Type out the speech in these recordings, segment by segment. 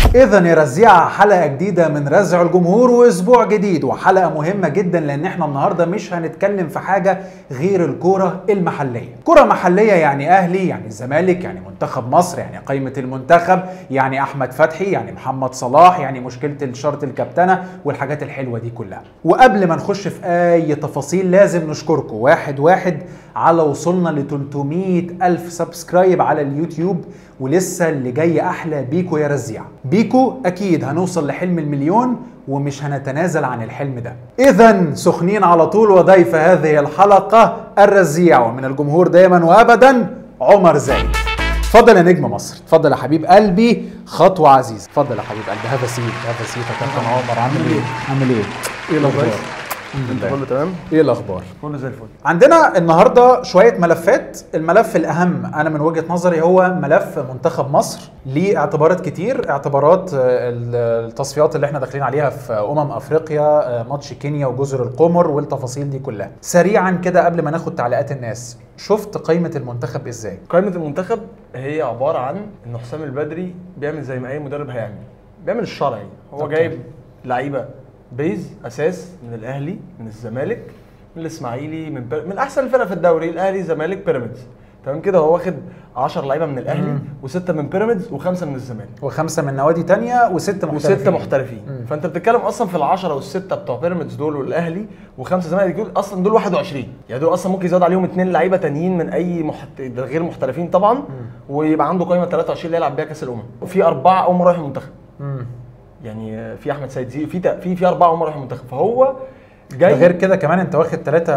اذا يا رزيعة حلقة جديدة من رزع الجمهور واسبوع جديد وحلقة مهمة جدا لان احنا النهاردة مش هنتكلم في حاجة غير الكرة المحلية كرة محلية يعني اهلي يعني الزمالك يعني منتخب مصر يعني قائمة المنتخب يعني احمد فتحي يعني محمد صلاح يعني مشكلة الشرط الكابتنة والحاجات الحلوة دي كلها وقبل ما نخش في اي تفاصيل لازم نشكركم واحد واحد على وصلنا ل 300 ألف سبسكرايب على اليوتيوب ولسه اللي جاي أحلى بيكو يا رزيع بيكو أكيد هنوصل لحلم المليون ومش هنتنازل عن الحلم ده إذا سخنين على طول وضيف هذه الحلقة الرزيع ومن الجمهور دايما وأبدا عمر زايد اتفضل يا نجم مصر اتفضل يا حبيب قلبي خطوة عزيز اتفضل يا حبيب قلبي هذا سيد هذا سيد يا كابتن عمر عامل ايه؟ عامل ايه؟ ايه الأخبار؟ انت كله تمام ايه الأخبار؟ كله زي الفل عندنا النهارده شويه ملفات الملف الاهم انا من وجهه نظري هو ملف منتخب مصر ليه اعتبارات كتير اعتبارات آه، التصفيات اللي احنا داخلين عليها في امم افريقيا آه، ماتش كينيا وجزر القمر والتفاصيل دي كلها سريعا كده قبل ما ناخد تعليقات الناس شفت قائمه المنتخب ازاي قائمة المنتخب هي عبارة عن ان حسام البدري بيعمل زي ما اي مدرب هيعمل بيعمل الشرعي هو أوكي. جايب لعيبة بيز اساس من الاهلي من الزمالك من الاسماعيلي من بير... من احسن الفرق في الدوري الاهلي زمالك بيراميدز تمام كده هو واخد 10 لعيبه من الاهلي مم. وسته من بيراميدز وخمسه من الزمالك وخمسه من نوادي تانية وسته محترفين وسته محترفين مم. فانت بتتكلم اصلا في العشرة والسته بتوع بيراميدز دول والاهلي وخمسه زمالك دول اصلا دول 21 يعني دول اصلا ممكن يزود عليهم اثنين لعيبه تانيين من اي محت... ده غير محترفين طبعا ويبقى عنده قائمه 23 اللي يلعب بيها كاس الامم وفي اربعه اول مره يروحوا المنتخب مم. يعني في احمد سيد زيزو في تا- في في اربعه اول مره يروحوا المنتخب فهو ده جاي غير كده كمان انت واخد ثلاثة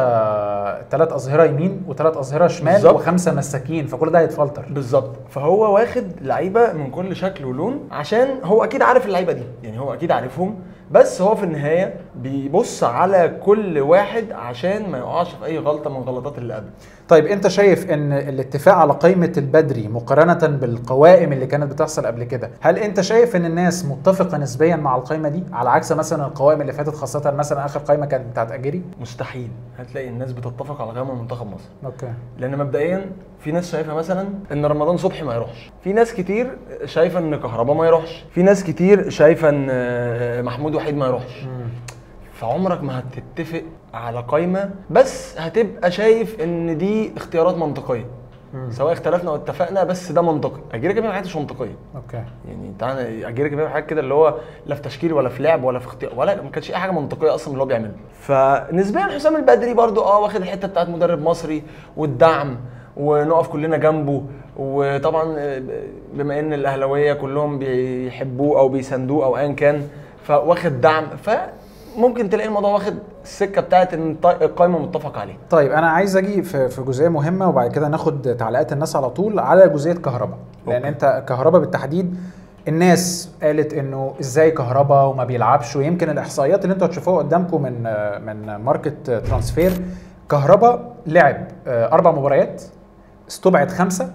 ثلاث أظهرة يمين وثلاث أظهرة شمال بالظبط. وخمسة مساكين فكل ده هيتفلتر بالظبط فهو واخد لعيبه من كل شكل ولون عشان هو اكيد عارف اللعيبه دي يعني هو اكيد عارفهم بس هو في النهايه بيبص على كل واحد عشان ما يقعش في اي غلطه من غلطات اللي قبل طيب انت شايف ان الاتفاق على قائمة البدري مقارنة بالقوائم اللي كانت بتحصل قبل كده هل انت شايف ان الناس متفقة نسبيا مع القائمة دي على عكس مثلا القوائم اللي فاتت خاصة مثلا اخر قائمة كانت بتاعت اجيري مستحيل هتلاقي الناس بتتفق على قائمه منتخب مصر اوكي لان مبدئيا في ناس شايفه مثلا ان رمضان صبحي ما يروحش في ناس كتير شايفه ان كهربا ما يروحش في ناس كتير شايفه ان آه، محمود وحيد ما يروحش فعمرك ما هتتفق على قائمه بس هتبقى شايف ان دي اختيارات منطقيه سواء اختلفنا واتفقنا بس ده منطقي اجيرك ما حاجه مش منطقيه اوكي يعني تعالى اجيرك بيعمل حاجه كده اللي هو لا في تشكيل ولا في لعب ولا في اختيار ولا ما كانش اي حاجه منطقيه اصلا من اللي هو بيعمله فنسبيا حسام البدري برضو اه واخد الحته بتاعت مدرب مصري والدعم ونقف كلنا جنبه وطبعا آه، بما ان الاهلاويه كلهم بيحبوه او بيساندوه او ايا كان فواخد دعم فممكن تلاقي الموضوع واخد السكه بتاعت ان الط- القايمه متفق عليها طيب انا عايز اجي في في جزئيه مهمه وبعد كده ناخد تعليقات الناس على طول على جزئيه كهرباء لان أوكي. انت كهرباء بالتحديد الناس قالت انه ازاي كهرباء وما بيلعبش ويمكن الاحصائيات اللي انتوا هتشوفوها قدامكم من من ماركت ترانسفير كهرباء لعب آه، اربع مباريات استبعد خمسه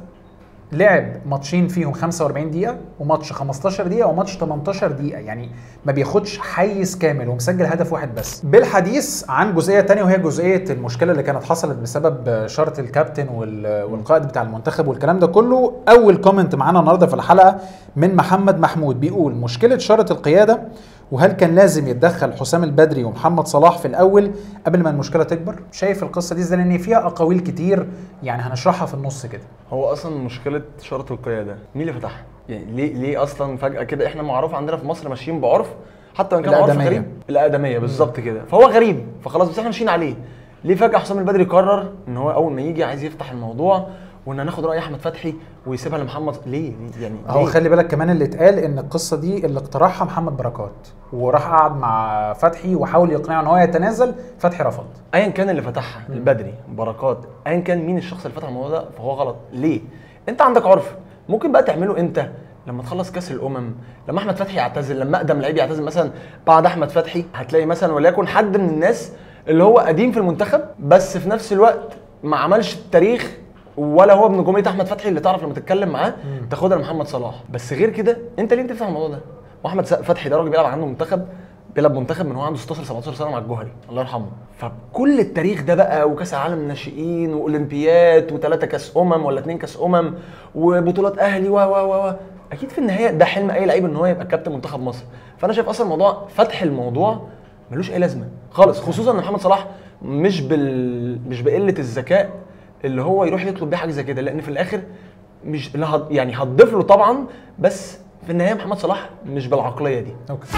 لعب ماتشين فيهم 45 دقيقة وماتش 15 دقيقة وماتش 18 دقيقة يعني ما بياخدش حيز كامل ومسجل هدف واحد بس بالحديث عن جزئية تانية وهي جزئية المشكلة اللي كانت حصلت بسبب شرط الكابتن وال- والقائد بتاع المنتخب والكلام ده كله أول كومنت معانا النهاردة في الحلقة من محمد محمود بيقول مشكلة شرط القيادة وهل كان لازم يتدخل حسام البدري ومحمد صلاح في الاول قبل ما المشكله تكبر شايف القصه دي ازاي لان فيها اقاويل كتير يعني هنشرحها في النص كده هو اصلا مشكله شرط القياده مين اللي فتحها يعني ليه ليه اصلا فجاه كده احنا معروف عندنا في مصر ماشيين بعرف حتى وان كان عرف الأقدمية. غريب الادميه بالظبط كده فهو غريب فخلاص بس احنا ماشيين عليه ليه فجاه حسام البدري قرر ان هو اول ما يجي عايز يفتح الموضوع وان هناخد راي احمد فتحي ويسيبها لمحمد ليه ليه؟ يعني هو ليه؟ خلي بالك كمان اللي اتقال ان القصه دي اللي اقترحها محمد بركات وراح قعد مع فتحي وحاول يقنعه ان هو يتنازل فتحي رفض ايا كان اللي فتحها البدري بركات ايا كان مين الشخص اللي فتح الموضوع ده فهو غلط ليه انت عندك عرف ممكن بقى تعمله امتى لما تخلص كاس الامم لما احمد فتحي يعتزل لما اقدم لعيب يعتزل مثلا بعد احمد فتحي هتلاقي مثلا وليكن حد من الناس اللي هو قديم في المنتخب بس في نفس الوقت ما عملش التاريخ ولا هو ابن جمهوريه احمد فتحي اللي تعرف لما تتكلم معاه تاخدها لمحمد صلاح بس غير كده انت ليه تفتح الموضوع ده واحمد فتحي ده راجل بيلعب عنده منتخب بيلعب منتخب من هو عنده 16 17 سنه مع الجوهري الله يرحمه فكل التاريخ ده بقى وكاس العالم الناشئين واولمبياد وثلاثه كاس امم ولا اثنين كاس امم وبطولات اهلي و و و و. اكيد في النهايه ده حلم اي لعيب ان هو يبقى كابتن منتخب مصر فانا شايف اصلا الموضوع فتح الموضوع ملوش اي لازمه خالص خصوصا ان محمد صلاح مش بال مش بقله الذكاء اللي هو يروح يطلب بيه حاجه زي كده لان في الاخر مش لا هت- يعني هتضيف له طبعا بس في النهايه محمد صلاح مش بالعقليه دي اوكي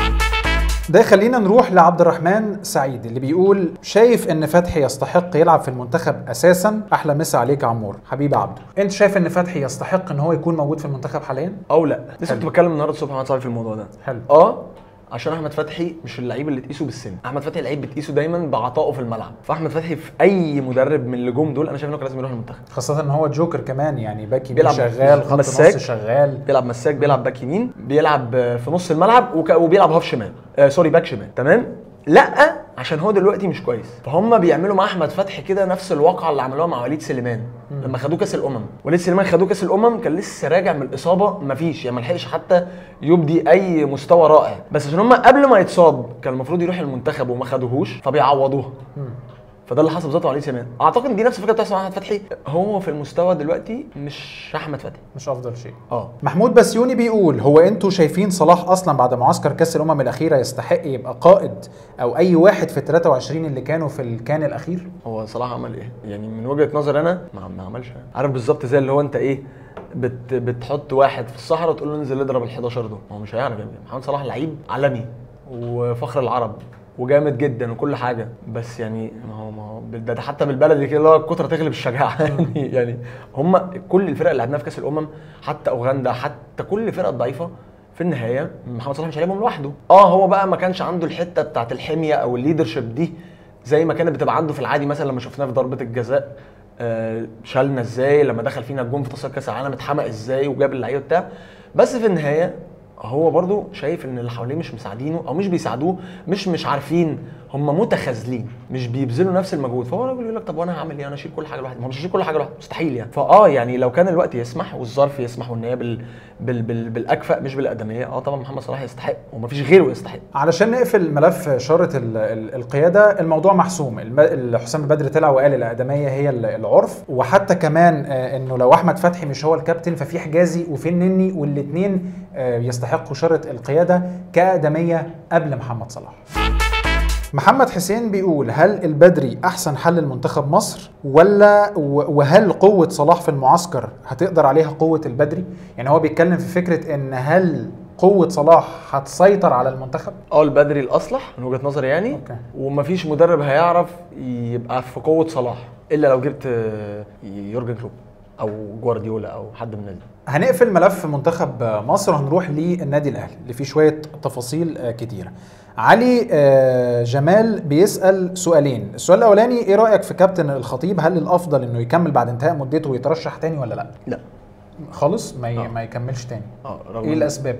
ده يخلينا نروح لعبد الرحمن سعيد اللي بيقول شايف ان فتحي يستحق يلعب في المنتخب اساسا احلى مسا عليك يا عمور حبيبي عبده انت شايف ان فتحي يستحق ان هو يكون موجود في المنتخب حاليا او لا لسه حلو. كنت بتكلم النهارده الصبح مع محمد صلاح في الموضوع ده حلو اه عشان احمد فتحي مش اللعيب اللي تقيسه بالسن احمد فتحي لعيب بتقيسه دايما بعطائه في الملعب فاحمد فتحي في اي مدرب من اللي جم دول انا شايف انه كان لازم يروح المنتخب خاصة ان هو جوكر كمان يعني باك يمين بيلعب شغال خط مساك. نص شغال بيلعب مساك بيلعب باك يمين بيلعب آه، في نص الملعب وك... وبيلعب هاف شمال آه سوري باك شمال تمام لا عشان هو دلوقتي مش كويس فهم بيعملوا مع احمد فتحي كده نفس الواقعه اللي عملوها مع وليد سليمان لما خدوه كاس الامم وليد سليمان خدوه كاس الامم كان لسه راجع من الاصابه مفيش يعني ما لحقش حتى يبدي اي مستوى رائع بس عشان هم قبل ما يتصاب كان المفروض يروح المنتخب وما خدوهوش فبيعوضوها فده اللي حصل بالظبط مع وليد سليمان اعتقد دي نفس الفكره بتحصل مع احمد فتحي هو في المستوى دلوقتي مش احمد فتحي مش افضل شيء اه محمود بسيوني بيقول هو انتوا شايفين صلاح اصلا بعد معسكر كاس الامم الاخيره يستحق يبقى قائد او اي واحد في ال 23 اللي كانوا في الكان الاخير هو صلاح عمل ايه؟ يعني من وجهه نظر انا ما, ما عملش حاجه عارف بالظبط زي اللي هو انت ايه بت بتحط واحد في الصحراء وتقول له انزل اضرب ال 11 دول هو مش هيعرف يعني محمد صلاح لعيب عالمي وفخر العرب وجامد جدا وكل حاجه بس يعني ما هو ما هو ده, ده حتى بالبلدي كده اللي هو الكتره تغلب الشجاعه يعني يعني هم كل الفرق اللي لعبناها في كاس الامم حتى اوغندا حتى كل الفرق الضعيفه في النهايه محمد صلاح مش هيلعبهم لوحده اه هو بقى ما كانش عنده الحته بتاعت الحميه او الليدرشيب دي زي ما كانت بتبقى عنده في العادي مثلا لما شفناه في ضربه الجزاء آه، شالنا ازاي لما دخل فينا الجون في تصفيات كاس العالم اتحمق ازاي وجاب اللعيبه بتاع بس في النهايه هو برضو شايف ان اللي حواليه مش مساعدينه او مش بيساعدوه مش مش عارفين هم متخاذلين مش بيبذلوا نفس المجهود فهو راجل يقول لك طب وانا هعمل ايه انا اشيل كل حاجه لوحدي ما هو مش هشيل كل حاجه لوحدي مستحيل يعني فاه يعني لو كان الوقت يسمح والظرف يسمح وان هي بال بال بال بالاكفأ مش بالاقدميه اه طبعا محمد صلاح يستحق ومفيش غيره يستحق علشان نقفل ملف شارة ال- ال- القيادة الموضوع محسوم الم- حسام البدر طلع وقال الأقدمية هي ال- العرف وحتى كمان آه، انه لو احمد فتحي مش هو الكابتن ففي حجازي وفي النني والاثنين يستحقوا شارة القيادة كأقدمية قبل محمد صلاح محمد حسين بيقول هل البدري احسن حل لمنتخب مصر ولا و- وهل قوه صلاح في المعسكر هتقدر عليها قوه البدري يعني هو بيتكلم في فكره ان هل قوه صلاح هتسيطر على المنتخب اه البدري الاصلح من وجهه نظري يعني أوكي. ومفيش مدرب هيعرف يبقى في قوه صلاح الا لو جبت آه، يورجن كلوب او جوارديولا او حد من الناس دي هنقفل ملف منتخب مصر وهنروح للنادي الاهلي اللي فيه شويه تفاصيل آه، كتيره علي آه، جمال بيسال سؤالين السؤال الاولاني ايه رايك في كابتن الخطيب هل الافضل انه يكمل بعد انتهاء مدته ويترشح تاني ولا لا لا خالص ما ي... آه. ما يكملش تاني اه رغم ايه إن- الاسباب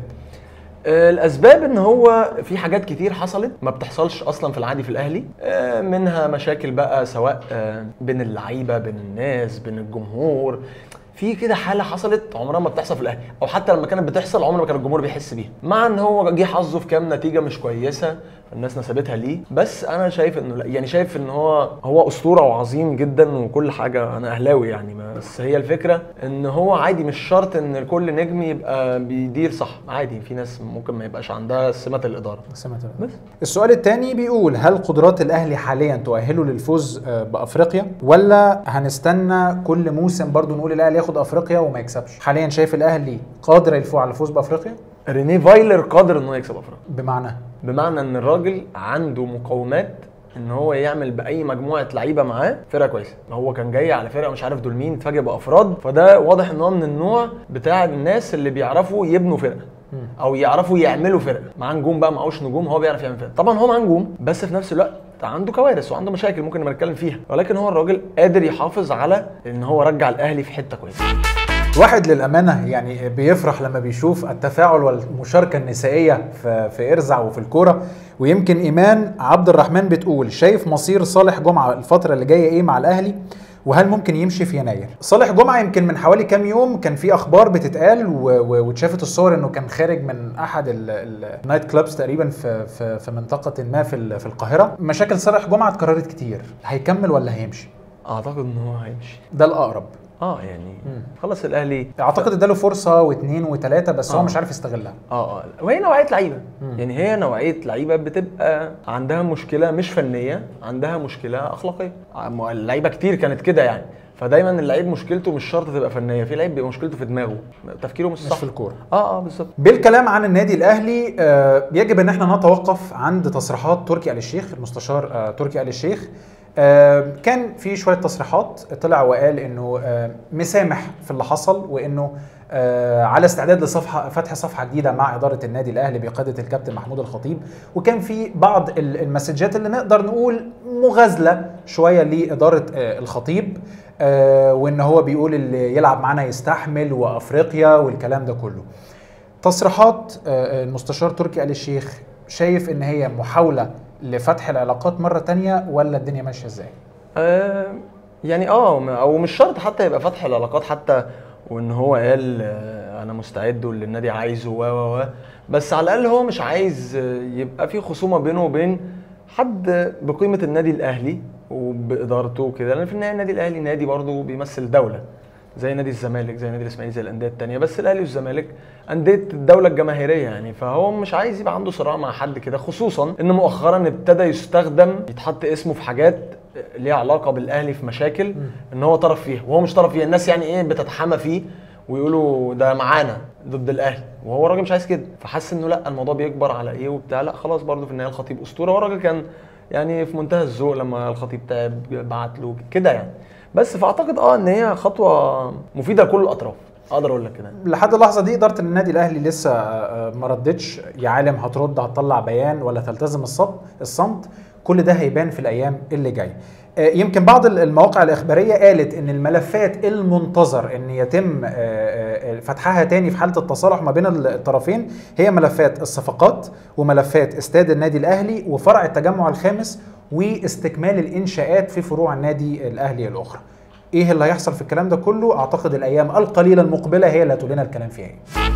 آه، الاسباب ان هو في حاجات كتير حصلت ما بتحصلش اصلا في العادي في الاهلي آه، منها مشاكل بقى سواء آه، بين اللعيبه بين الناس بين الجمهور في كده حاله حصلت عمرها ما بتحصل في الاهلي او حتى لما كانت بتحصل عمر ما كان الجمهور بيحس بيها مع ان هو جه حظه في كام نتيجه مش كويسه الناس نسبتها ليه بس انا شايف انه لا يعني شايف ان هو هو اسطوره وعظيم جدا وكل حاجه انا اهلاوي يعني ما بس هي الفكره ان هو عادي مش شرط ان كل نجم يبقى بيدير صح عادي في ناس ممكن ما يبقاش عندها سمه الاداره سمعت بس السؤال الثاني بيقول هل قدرات الاهلي حاليا تؤهله للفوز آه، بافريقيا ولا هنستنى كل موسم برضو نقول الاهلي ياخد افريقيا وما يكسبش حاليا شايف الاهلي قادر يفوز على الفوز بافريقيا رينيه فايلر قادر ان هو يكسب افريقيا بمعنى بمعنى ان الراجل عنده مقومات ان هو يعمل باي مجموعه لعيبه معاه فرقه كويسه هو كان جاي على فرقه مش عارف دول مين اتفاجئ بافراد فده واضح ان هو من النوع بتاع الناس اللي بيعرفوا يبنوا فرقه او يعرفوا يعملوا فرقه معاه نجوم بقى معهوش نجوم هو بيعرف يعمل فرقه طبعا هو معاه نجوم بس في نفس الوقت عنده كوارث وعنده مشاكل ممكن نبقى نتكلم فيها ولكن هو الراجل قادر يحافظ على ان هو رجع الاهلي في حته كويسه واحد للأمانة يعني بيفرح لما بيشوف التفاعل والمشاركة النسائية في, في إرزع وفي الكورة ويمكن إيمان عبد الرحمن بتقول شايف مصير صالح جمعة الفترة اللي جاية إيه مع الأهلي وهل ممكن يمشي في يناير صالح جمعة يمكن من حوالي كام يوم كان في أخبار بتتقال و- و- واتشافت الصور إنه كان خارج من أحد النايت كلابس تقريبا في, في, في منطقة ما في, ال- في القاهرة مشاكل صالح جمعة اتكررت كتير هيكمل ولا هيمشي اعتقد ان هو هيمشي ده الأقرب اه يعني خلص الاهلي اعتقد اداله فرصه واثنين وثلاثه بس هو آه. مش عارف يستغلها اه اه وهي نوعيه لعيبه يعني هي نوعيه لعيبه بتبقى عندها مشكله مش فنيه عندها مشكله اخلاقيه عم- اللعيبه كتير كانت كده يعني فدايما اللعيب مشكلته مش شرط تبقى فنيه في لعيب بيبقى مشكلته في دماغه تفكيره مش مش صح في الكوره اه اه بالظبط بالكلام عن النادي الاهلي آه، يجب ان احنا نتوقف عند تصريحات تركي آل الشيخ المستشار آه، تركي آل الشيخ آه، كان في شويه تصريحات طلع وقال انه آه، مسامح في اللي حصل وانه آه، على استعداد لصفحه فتح صفحه جديده مع اداره النادي الاهلي بقياده الكابتن محمود الخطيب وكان في بعض ال- المسجات اللي نقدر نقول مغازله شويه لاداره آه، الخطيب آه، وان هو بيقول اللي يلعب معانا يستحمل وافريقيا والكلام ده كله تصريحات آه، المستشار تركي آل الشيخ شايف ان هي محاولة لفتح العلاقات مرة تانية ولا الدنيا ماشية ازاي؟ آه يعني اه م- او مش شرط حتى يبقى فتح العلاقات حتى وان هو قال آه انا مستعد واللي النادي عايزه و و و بس على الاقل هو مش عايز آه، يبقى في خصومه بينه وبين حد بقيمه النادي الاهلي وبادارته وكده لان في النهايه النادي الاهلي نادي برضه بيمثل دوله زي نادي الزمالك زي نادي الاسماعيلي زي الانديه التانية بس الاهلي والزمالك انديه الدوله الجماهيريه يعني فهو مش عايز يبقى عنده صراع مع حد كده خصوصا ان مؤخرا ابتدى يستخدم يتحط اسمه في حاجات ليها علاقه بالاهلي في مشاكل ان هو طرف فيها وهو مش طرف فيها الناس يعني ايه بتتحامى فيه ويقولوا ده معانا ضد الاهلي وهو الراجل مش عايز كده فحس انه لا الموضوع بيكبر على ايه وبتاع لا خلاص برضه في النهايه الخطيب اسطوره هو الراجل كان يعني في منتهى الذوق لما الخطيب تعب بعت له كده يعني بس فاعتقد اه ان هي خطوه مفيده لكل الاطراف اقدر اقول لك كده لحد اللحظة دي إدارة النادي الأهلي لسه آه، آه، ما ردتش يا عالم هترد هتطلع بيان ولا تلتزم الصمت الصمت كل ده هيبان في الأيام اللي جاية آه، يمكن بعض المواقع الإخبارية قالت إن الملفات المنتظر إن يتم آه، آه، فتحها تاني في حالة التصالح ما بين الطرفين هي ملفات الصفقات وملفات استاد النادي الأهلي وفرع التجمع الخامس واستكمال الإنشاءات في فروع النادي الأهلي الأخرى ايه اللي هيحصل في الكلام ده كله اعتقد الايام القليله المقبله هي اللي هتقول لنا الكلام فيها ايه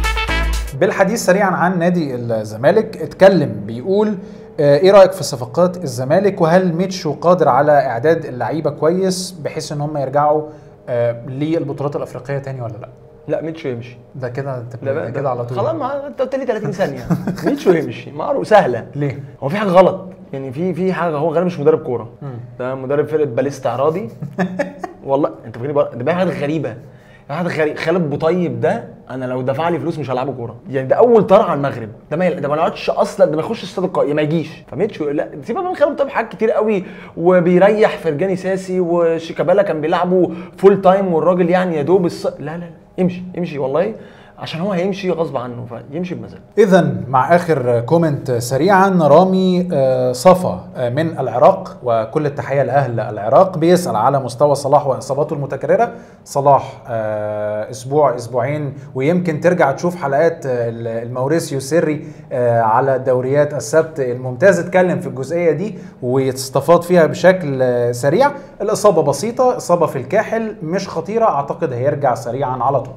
بالحديث سريعا عن نادي الزمالك اتكلم بيقول آه، ايه رايك في صفقات الزمالك وهل ميتشو قادر على اعداد اللعيبه كويس بحيث ان هم يرجعوا آه، للبطولات الافريقيه تاني ولا لا لا ميتشو يمشي ده كده ده تبقى بقى كده على طول خلاص ما انت قلت لي 30 ثانيه ميتشو يمشي معروف سهله ليه هو في حاجه غلط يعني في في حاجه هو غالبا مش مدرب كوره ده مدرب فرقه باليه استعراضي والله انت فاكرني بقى- ده بقى حاجات غريبه حاجات غريبه خالد بوطيب ده انا لو دفع لي فلوس مش هلعبه كوره يعني ده اول طرح على المغرب ده ما ده ما يقعدش اصلا ده ما يخش استاد القا يا ما يجيش فميتشو لا سيبك من خالد بوطيب حاجات كتير قوي وبيريح فرجاني ساسي وشيكابالا كان بيلعبوا فول تايم والراجل يعني يا دوب الص... لا لا لا يمشي يمشي والله عشان هو هيمشي غصب عنه فيمشي بمزاج اذا مع اخر كومنت سريعا رامي آه، صفا آه، من العراق وكل التحيه لاهل العراق بيسال على مستوى صلاح واصاباته المتكرره صلاح آه، اسبوع اسبوعين ويمكن ترجع تشوف حلقات آه، الموريسيو سري آه، على دوريات السبت الممتاز اتكلم في الجزئيه دي ويستفاد فيها بشكل آه، سريع الاصابه بسيطه اصابه في الكاحل مش خطيره اعتقد هيرجع سريعا على طول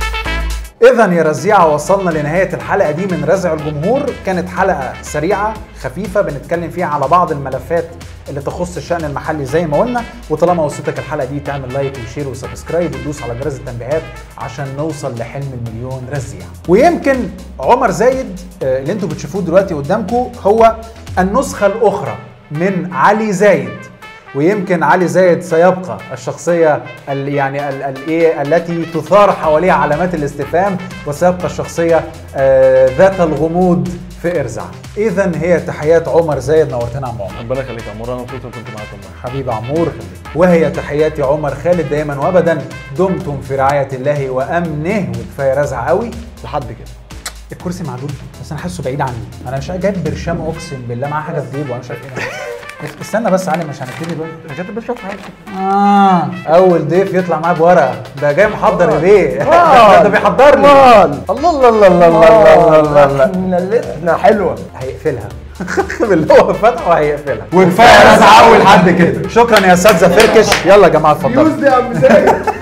اذا يا رزيعه وصلنا لنهايه الحلقه دي من رزع الجمهور كانت حلقه سريعه خفيفه بنتكلم فيها على بعض الملفات اللي تخص الشان المحلي زي ما قلنا وطالما وصلتك الحلقه دي تعمل لايك وشير وسبسكرايب وتدوس على جرس التنبيهات عشان نوصل لحلم المليون رزيع ويمكن عمر زايد آه، اللي انتوا بتشوفوه دلوقتي قدامكم هو النسخه الاخرى من علي زايد ويمكن علي زايد سيبقى الشخصية ال يعني ال ال إيه التي تثار حواليها علامات الاستفهام وسيبقى الشخصية آه ذات الغموض في إرزع إذا هي تحيات عمر زايد نورتنا عم عمر ربنا يخليك يا عمور انا مبسوط إن كنت معاك والله حبيب عمور وهي تحياتي عمر خالد دائما وابدا دمتم في رعاية الله وأمنه وكفاية رزع قوي لحد كده الكرسي معدول بس انا حاسه بعيد عني انا مش جايب برشام اقسم بالله معاه حاجه في جيبه وانا مش عارف ايه ده. استنى بس علي مش هنبتدي دلوقتي انا كاتب بس شوف حاجه اه اول ضيف يطلع معاه بورقه ده جاي محضر ليه آه. ده بيحضر لي آه. الله الله الله الله الله الله الله احنا ليلتنا حلوه هيقفلها باللي هو فتحه هيقفلها وكفايه رزع اول حد كده شكرا يا اساتذه فركش يلا يا جماعه اتفضلوا يا عم زايد